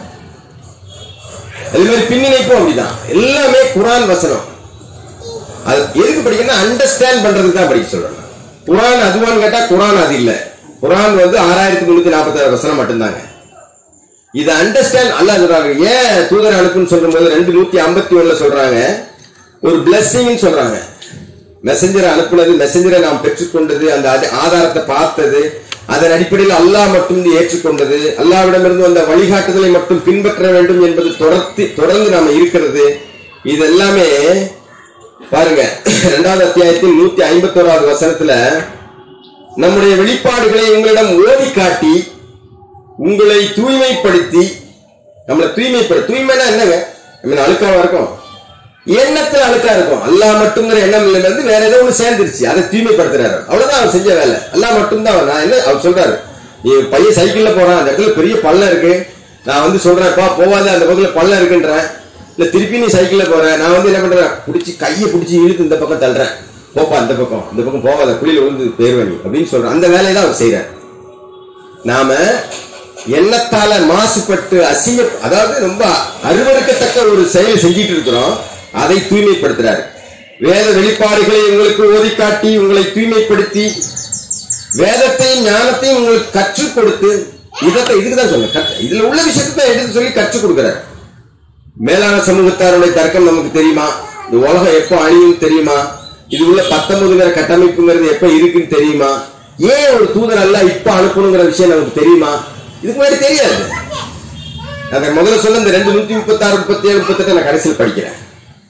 அதே மாதிரி பின்னிணைப்பும் அப்படிதான் எல்லாமே குரான் வசனம் அது எதுக்கு படிக்கணும்னா அண்டர்ஸ்டாண்ட் பண்றதுக்கு தான் படிக்க சொல்றேன் நான். குரான் அதுவான்னு கேட்டா குரான் அது இல்ல குரான் வந்து ஆறாயிரத்தி முன்னூத்தி நாற்பத்தாறு வசனம் மட்டும்தாங்க இதை அண்டர்ஸ்டாண்ட் அல்லாஹ் சொல்றாங்க ஏன் தூதர் அனுப்புன்னு சொல்லும்போது ரெண்டு நூத்தி ஐம்பத்தி ஒண்ணுல சொல்றாங்க ஒரு பிளஸ்ஸிங்னு சொல்றாங்க மெசஞ்சரை அனுப்புனது மெசஞ்சரை நாம் பெற்றுக்கொண்டது அந்த அது- ஆதாரத்தை பார்த்தது அதன் அடிப்படையில் அல்லாஹ் மட்டும் ஏற்றுக்கொண்டது அல்லாவிடமிருந்து வந்த வழிகாட்டுதலை மட்டும் பின்பற்ற வேண்டும் என்பது தொடர்ந்து தொடர்ந்து நாம இருக்கிறது இது எல்லாமே பாருங்க இரண்டாவது அத்தியாயத்தின் நூத்தி ஐம்பத்தி ஓராவது வசனத்துல நம்முடைய வெளிப்பாடுகளை உங்களிடம் ஓதி காட்டி உங்களை தூய்மைப்படுத்தி நம்மளை தூய்மைப்படு தூய்மைனா என்னங்க நம்ம அழுக்காவா இருக்கும் எண்ணத்துல அழுக்கா இருக்கும் அல்லாஹ் மட்டுங்கிற எண்ணம் இருந்து வேற ஏதோ ஒண்ணு சேர்ந்துருச்சு அதை தூய்மைப்படுத்துறாரு அவ்வளவுதான் அவர் செஞ்ச வேலை அல்லாஹ் மட்டும்தான் அவர். நான் என்ன அவர் சொல்றாரு நீ பையன் சைக்கிள்ல போறான் அந்த இடத்துல பெரிய பள்ளம் இருக்கு நான் வந்து சொல்றேன்ப்பா போவாத அந்த பக்கத்துல பள்ளம் இருக்குன்றேன் இல்ல திருப்பி நீ சைக்கிள்ல போற நான் வந்து என்ன பண்றேன் பிடிச்சி கையை பிடிச்சி இழுத்து இந்த பக்கம் தள்ளுறேன் போப்பா இந்த பக்கம் இந்த பக்கம் போவாத குழியில விழுந்து பேர்வணி அப்படின்னு சொல்றேன் அந்த வேலையை தான் அவர் செய்யறாரு நாம எண்ணத்தால மாசுபட்டு அசிங்க அதாவது ரொம்ப அருவருக்கத்தக்க ஒரு செயலை செஞ்சிட்டு இருக்கிறோம் அதை தூய்மைப்படுத்துறாரு வேத வெளிப்பாடுகளை உங்களுக்கு ஓதி காட்டி உங்களை தூய்மைப்படுத்தி வேதத்தையும் ஞானத்தையும் உங்களுக்கு கற்றுக் கொடுத்து இதத்தை இதுக்கு தான் சொல்ல இதுல உள்ள விஷயத்தை தான் எடுத்து சொல்லி கற்றுக் கொடுக்கிறார் மேலான சமூகத்தாருடைய தர்க்கம் நமக்கு தெரியுமா இந்த உலகம் எப்போ அழியும் தெரியுமா இது உள்ள பத்தொன்பதுங்கிற கட்டமைப்புங்கிறது எப்ப இருக்குன்னு தெரியுமா ஏன் ஒரு தூதர் அல்ல இப்ப அனுப்பணுங்கிற விஷயம் நமக்கு தெரியுமா இதுக்கு முன்னாடி தெரியாது அதை முதல்ல சொன்ன இந்த ரெண்டு நூத்தி முப்பத்தி ஆறு முப்பத்தி ஏழு முப்பத்தெட்டு நான் கடைசியில் படிக்கிறேன்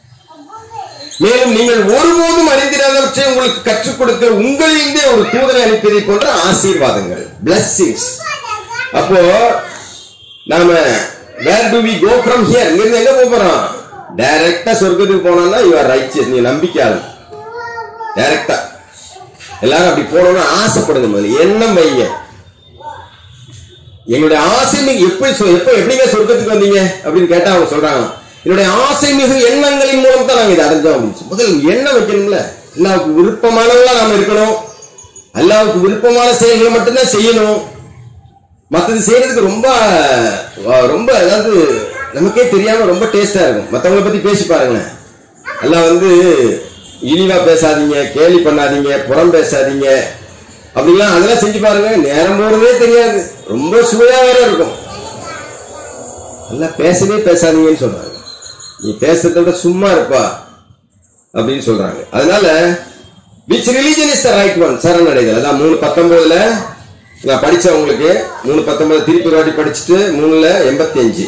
மேலும் நீங்கள் ஒருபோதும் அறிந்திராதவற்றை உங்களுக்கு கற்றுக் கொடுக்க உங்களிலிருந்தே ஒரு தூதரை அனுப்பியதை போன்ற ஆசீர்வாதங்கள் blessings அப்போ நாம where do we go from here இங்கிருந்து எங்க போக போறோம் டைரக்டா சொர்க்கத்துக்கு போனோம்னா யூ ஆர் ரைச்சியஸ் நீ நம்பிக்கையாளன் டைரக்டா எல்லாரும் அப்படி போனோம்னா ஆசைப்படுங்க முதல்ல எண்ணம் வைங்க எங்களுடைய ஆசை மிகு எப்படி சொ- எப்ப எப்படிங்க சொர்க்கத்துக்கு வந்தீங்க அப்படின்னு கேட்டா அவங்க சொல்றாங்க என்னுடைய ஆசை மிகு எண்ணங்களின் மூலம் தான் நாங்க இதை அடைஞ்சோம் அப்படின்னு சொல்லி. முதல்ல எண்ணம் வைக்கணும்ல அல்லாவுக்கு விருப்பமானவங்களா நாம இருக்கணும் அல்லாவுக்கு விருப்பமான செயல்களை மட்டும்தான் செய்யணும் மத்தது செய்யறதுக்கு ரொம்ப அஹ், ரொம்ப அதாவது நமக்கே தெரியாம ரொம்ப டேஸ்டா இருக்கும் மத்தவங்கள பத்தி பேசி பாருங்க எல்லாம் வந்து இழிவா பேசாதீங்க கேலி பண்ணாதீங்க புறம் பேசாதீங்க அப்படிலாம் அதெல்லாம் செஞ்சு பாருங்க நேரம் போறதே தெரியாது ரொம்ப சுவையா வேற இருக்கும் நல்லா பேசவே பேசாதீங்கன்னு சொல்றாங்க நீ பேசுறதை விட சும்மா இருப்பா அப்படின்னு சொல்றாங்க அதனால which religion is the right one சரணடைதல் அதான் மூணு பத்தொன்பதுல நான் படிச்சேன் உங்களுக்கு மூணு பத்தொன்பது திருப்பி ஒரு வாட்டி படிச்சுட்டு மூணுல எண்பத்தி அஞ்சு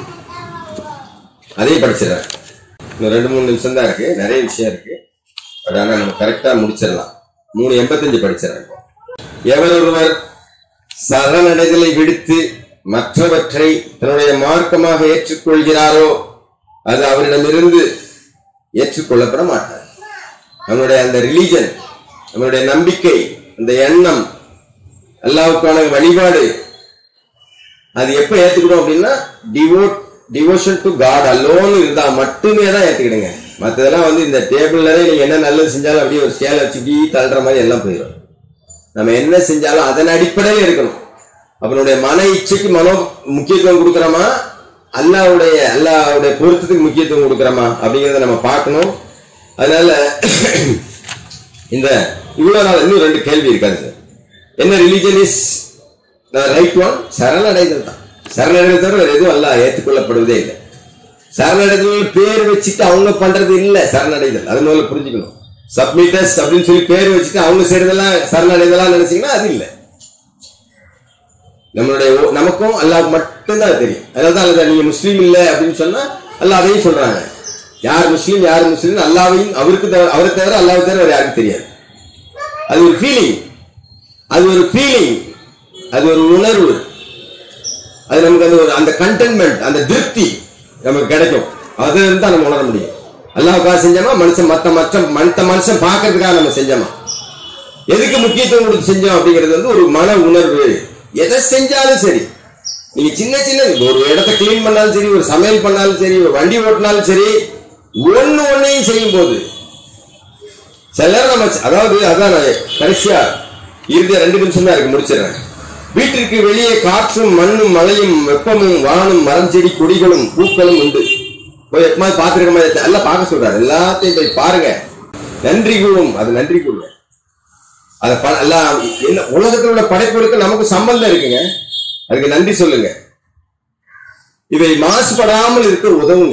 அதையும் படிச்சிடறேன் இன்னும் ரெண்டு மூணு நிமிஷம் தான் இருக்கு நிறைய விஷயம் இருக்கு பட் ஆனா நம்ம கரெக்டா முடிச்சிடலாம் மூணு எண்பத்தஞ்சு படிச்சிடறேன் எவர் ஒருவர் சரணடைதலை விடுத்து மற்றவற்றை தன்னுடைய மார்க்கமாக ஏற்றுக்கொள்கிறாரோ அது அவரிடமிருந்து ஏற்றுக்கொள்ளப்பட மாட்டார் நம்மளுடைய அந்த ரிலீஜன் நம்மளுடைய நம்பிக்கை அந்த எண்ணம் அல்லாவுக்கான வழிபாடு அது எப்ப ஏத்துக்கணும் அப்படின்னா devote devotion to God alone இருந்தா மட்டுமே தான் ஏத்துக்கிடுங்க மத்ததெல்லாம் வந்து இந்த டேபிள்ல நீங்க என்ன நல்லது செஞ்சாலும் அப்படியே ஒரு ஸ்கேல் வச்சு இப்படி தள்ளுற மாதிரி எல்லாம் போயிடும் நம்ம என்ன செஞ்சாலும் அதன் அடிப்படையில் இருக்கணும் அவனுடைய மன இச்சைக்கு மனோ முக்கியத்துவம் கொடுக்குறோமா அல்லாவுடைய அல்லாவுடைய பொருத்தத்துக்கு முக்கியத்துவம் கொடுக்குறோமா அப்படிங்கறத நம்ம பார்க்கணும் அதனால இந்த இவ்வளவு நாள் இன்னும் ரெண்டு கேள்வி இருக்காது சார் என்ன ரிலீஜன் இஸ் ரைட் ஒன் சரணடைதல் தான் சரணடைதல் தவிர வேற எதுவும் அல்ல ஏற்றுக்கொள்ளப்படுவதே இல்லை சரணடைதல் பேர் வச்சுட்டு அவங்க பண்றது இல்ல சரணடைதல் அது முதல்ல புரிஞ்சுக்கணும் சப்மிட்டர்ஸ் அப்படின்னு சொல்லி பேர் வச்சுட்டு அவங்க செய்யறதெல்லாம் சரணடைதலாம் நினைச்சீங்கன்னா அது இல்லை நம்மளுடைய ஓ- நமக்கும் அல்லாஹ் மட்டும்தான் அது தெரியும் அதாவது அல்லது நீங்க முஸ்லீம் இல்ல அப்படின்னு சொன்னா அல்லாஹ் அதையும் சொல்றாங்க யார் முஸ்லீம் யார் முஸ்லீம் அல்லாவையும் அவருக்கு தவிர அவரை தவிர அல்லாவை தவிர வேற யாருக்கும் தெரியாது அது ஒரு ஃபீலிங் அது ஒரு ஃபீலிங் அது ஒரு உணர்வு அது நமக்கு அந்த ஒரு அந்த கண்டென்ட்மெண்ட் அந்த திருப்தி நமக்கு கிடைக்கும் அது தான் நம்ம உணர முடியும் அல்லாவுக்காக செஞ்சோமா மனுஷன் மத்த மற்ற மற்ற மனுஷன் பார்க்கறதுக்காக நம்ம செஞ்சோமா எதுக்கு முக்கியத்துவம் கொடுத்து செஞ்சோம் அப்படிங்கிறது வந்து ஒரு மன உணர்வு எதை செஞ்சாலும் சரி நீங்க சின்ன சின்ன ஒரு இடத்த கிளீன் பண்ணாலும் சரி ஒரு சமையல் பண்ணாலும் சரி ஒரு வண்டி ஓட்டினாலும் சரி ஒண்ணு ஒன்னையும் செய்யும் போது சிலர் நம்ம அதாவது அதான் நான் கடைசியா இறுதியா ரெண்டு நிமிஷம் தான் இருக்கு முடிச்சிடுறேன் வீட்டிற்கு வெளியே காற்றும் மண்ணும் மழையும் வெப்பமும் வானும் மரம் செடி கொடிகளும் பூக்களும் உண்டு போய் எப்பமாவது பார்த்துருக்க மாதிரி எல்லாம் பார்க்க சொல்றாரு எல்லாத்தையும் போய் பாருங்க நன்றி கூறும் அது நன்றி கூறுங்க அத ப- எல்லாம் என்ன உலகத்தில் உள்ள படைப்புகளுக்கு நமக்கு சம்பந்தம் இருக்குங்க அதுக்கு நன்றி சொல்லுங்க இவை மாசுபடாமல் இருக்க உதவுங்க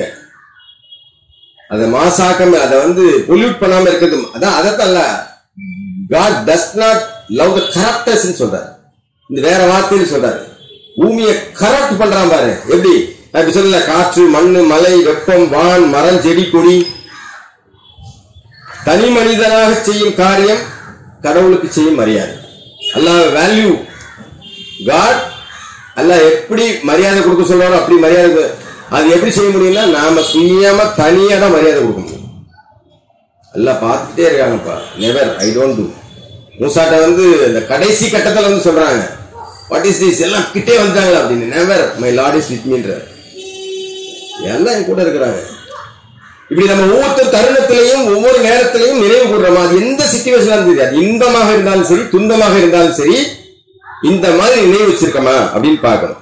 அதை மாசாக்காம அதை வந்து பொல்யூட் பண்ணாம இருக்கிறது அதான் அதைத்தான் God does not love the corruptors சொல்றாரு இந்த வேற வார்த்தையில் சொல்றாரு பூமியை கரப்ட் பண்றான் பாரு எப்படி நான் இப்படி சொல்லல காற்று மண்ணு மலை வெப்பம் வான் மரம் செடி கொடி தனி மனிதனாக செய்யும் காரியம் கடவுளுக்கு செய்யும் மரியாதை அல்லாஹ் வேல்யூ காட் அல்லாஹ் எப்படி மரியாதை கொடுக்க சொல்றாரோ அப்படி மரியாதை கொடு- அது எப்படி செய்ய முடியும்னா நாம சுயமா தனியா தான் மரியாதை கொடுக்க முடியும் எல்லாம் பார்த்துட்டே இருக்காங்கப்பா நெவர் ஐ டோன்ட் டூ மூசாட்ட வந்து இந்த கடைசி கட்டத்துல வந்து சொல்றாங்க வாட் இஸ் திஸ் எல்லாம் கிட்டே வந்தாங்களா அப்படின்னு never my Lord is with மீன்ற எல்லாம் என் கூட இருக்கிறாங்க இப்படி நம்ம ஒவ்வொரு தருணத்திலையும் ஒவ்வொரு நேரத்திலையும் நினைவு கூடுறோமா அது எந்த சுச்சுவேஷனா இருந்தது அது இன்பமாக இருந்தாலும் சரி துன்பமாக இருந்தாலும் சரி இந்த மாதிரி நினைவு வச்சிருக்கோமா அப்படின்னு பார்க்கணும்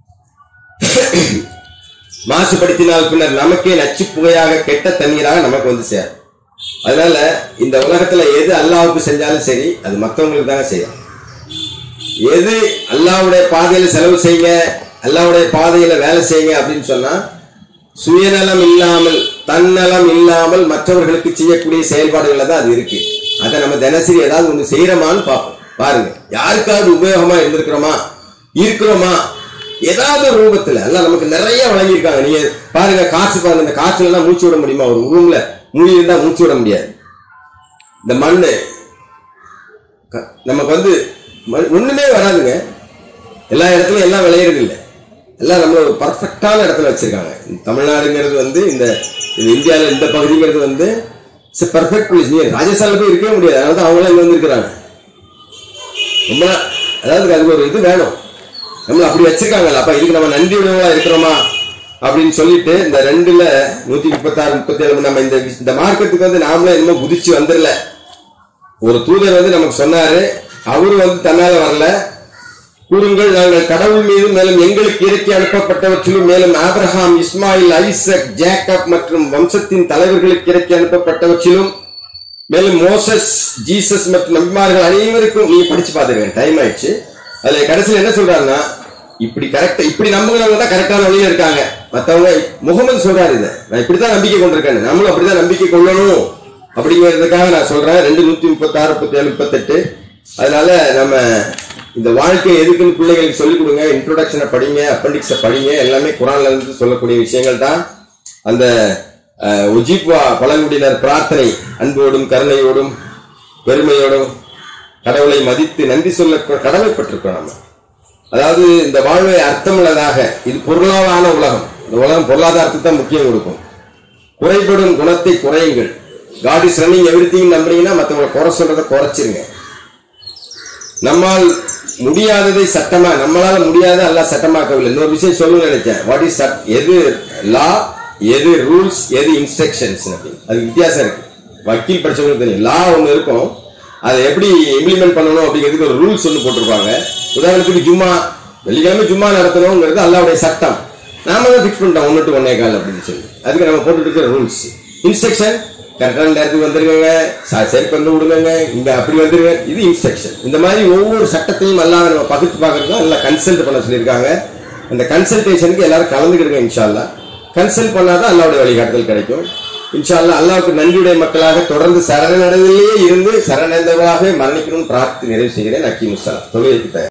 மாசுபடுத்தினால் பின்னர் நமக்கே நச்சு புகையாக கெட்ட தண்ணீராக நமக்கு வந்து சேரும் அதனால இந்த உலகத்துல எது அல்லாவுக்கு செஞ்சாலும் சரி அது மத்தவங்களுக்கு தாங்க செய்யும் எது அல்லாவுடைய பாதையில செலவு செய்யுங்க அல்லாவுடைய பாதையில வேலை செய்யுங்க அப்படின்னு சொன்னா சுயநலம் இல்லாமல் தன்னலம் இல்லாமல் மற்றவர்களுக்கு செய்யக்கூடிய செயல்பாடுகள்ல தான் அது இருக்கு அதை நம்ம தினசரி ஏதாவது ஒண்ணு செய்யறோமான்னு பார்ப்போம் பாருங்க யாருக்காவது உபயோகமா இருந்திருக்கிறோமா இருக்கிறோமா ஏதாவது ஒரு ரூபத்துல எல்லாம் நமக்கு நிறைய வழங்கியிருக்காங்க நீங்க பாருங்க காற்று பாருங்க இந்த காற்றுல எல்லாம் மூச்சு விட முடியுமா ஒரு ரூம்ல மூடி இருந்தா மூச்சு விட முடியாது இந்த மண்ணு க- நமக்கு வந்து ம- ஒண்ணுமே வராதுங்க எல்லா இடத்துலயும் எல்லாம் விளையிறது இல்லை எல்லாம் நம்மள ஒரு பர்ஃபெக்டான இடத்துல வச்சிருக்காங்க இந்த தமிழ்நாடுங்கிறது வந்து இந்த இந்த இந்தியாவில் இந்த பகுதிங்கிறது வந்து இட்ஸ் பர்ஃபெக்ட் பிளேஸ் நீ ராஜஸ்தான்ல போய் இருக்கவே முடியாது அதனால தான் அவங்களாம் இங்க வந்திருக்கிறாங்க ரொம்ப நா- அதாவது அதுக்கு ஒரு இது வேணும் நம்மள அப்படி வச்சிருக்காங்கல்ல அப்ப இதுக்கு நம்ம நன்றி உணவா இருக்கிறோமா அப்படின்னு சொல்லிட்டு இந்த ரெண்டுல நூத்தி முப்பத்தாறு முப்பத்தி ஏழு நம்ம இந்த விஷ- இந்த மார்க்கெட்டுக்கு வந்து நாமளே இன்னும் குதிச்சு வந்துடல ஒரு தூதர் வந்து நமக்கு சொன்னாரு அவரு வந்து தன்னால வரல கூறுங்கள் நாங்கள் கடவுள் மீது மேலும் எங்களுக்கு இறக்கி அனுப்பப்பட்டவற்றிலும் மேலும் ஆபிரகாம் இஸ்மாயில் ஐசக் ஜேக்கப் மற்றும் வம்சத்தின் தலைவர்களுக்கு இறக்கி அனுப்பப்பட்டவற்றிலும் மேலும் மோசஸ் ஜீசஸ் மற்றும் நபிமார்கள் அனைவருக்கும் நீங்க படிச்சு பாத்துருங்க டைம் ஆயிடுச்சு அதுல கடைசியில் என்ன சொல்றாருன்னா இப்படி கரெக்டா இப்படி நம்புகிறவங்க தான் கரெக்டான வழியில இருக்காங்க மத்தவங்க முகமது சொல்றாரு இதை நான் இப்படித்தான் நம்பிக்கை கொண்டிருக்கேன் நம்மளும் அப்படிதான் நம்பிக்கை கொள்ளணும் அப்படிங்கிறதுக்காக நான் சொல்றேன் ரெண்டு நூத்தி முப்பத்தி ஆறு முப்பத்தி ஏழு முப்பத்தெட்டு அதனால நம்ம இந்த வாழ்க்கை எதுக்குன்னு பிள்ளைகளுக்கு சொல்லிக் கொடுங்க இன்ட்ரோடக்ஷனை படிங்க அப்பண்டிக்ஸை படிங்க எல்லாமே குரான்ல இருந்து சொல்லக்கூடிய விஷயங்கள் தான் அந்த அஹ், உஜிப்வா பழங்குடியினர் பிரார்த்தனை அன்போடும் கருணையோடும் பெருமையோடும் கடவுளை மதித்து நன்றி சொல்ல கடமைப்பட்டிருக்கோம் நம்ம அதாவது இந்த வாழ்வை அர்த்தமுள்ளதாக இது பொருளாதார உலகம் இந்த உலகம் பொருளாதாரத்துக்கு தான் முக்கியம் கொடுக்கும் குறைபடும் குணத்தை குறையுங்கள் God is running everything நம்புறீங்கன்னா மற்றவங்களை குறை சொல்றதை குறைச்சிருங்க நம்மால் முடியாததை சட்டமா நம்மளால முடியாத அல்லாஹ் சட்டமாக்கவில்லை இன்னொரு விஷயம் சொல்லணும்னு நினைச்சேன் வாட் இஸ் எது லா எது ரூல்ஸ் எது இன்ஸ்ட்ரக்ஷன்ஸ் அப்படின்னு அதுக்கு வித்தியாசம் இருக்கு வக்கீல் படிச்சவங்களுக்கு தெரியும் லா ஒன்று இருக்கும் அதை எப்படி இம்ப்ளிமெண்ட் பண்ணணும் அப்படிங்கிறதுக்கு ஒரு ரூல்ஸ் ஒன்று போட்டிருப்பாங்க உதாரணத்துக்கு ஜும்மா வெள்ளிக்கிழமை ஜும்மா நடத்தணுங்கிறது அல்லாவுடைய சட்டம் நாம தான் ஃபிக்ஸ் பண்ணிட்டோம் ஒன்று டு ஒன்னே கால் அப்படின்னு சொல்லி அதுக்கு நம்ம போட்டுட்டு இருக்கிற ரூல்ஸ் இன்ஸ்ட்ரக்ஷன் கரெக்டான நேரத்துக்கு வந்துருங்க சரி பண்ணி விடுங்க இங்க அப்படி வந்துருங்க இது இன்ஸ்ட்ரக்ஷன் இந்த மாதிரி ஒவ்வொரு சட்டத்தையும் எல்லாம் நம்ம பகுத்து பார்க்கறது எல்லாம் கன்சல்ட் பண்ண சொல்லியிருக்காங்க அந்த கன்சல்டேஷனுக்கு எல்லாரும் கலந்துக்கிடுங்க இன்ஷால்லா கன்சல்ட் பண்ணாதான் அல்லாவுடைய வழிகாட்டுதல் கிடைக்கும் இன்ஷால்லா அல்லாவுக்கு நன்றியுடைய மக்களாக தொடர்ந்து சரணடைதிலேயே இருந்து சரணடைந்தவர்களாகவே மரணிக்கணும்னு பிரார்த்தி நிறைவு செய்கிறேன் அக்கி முஸ்லாம் தொழுகைக்கு தயார்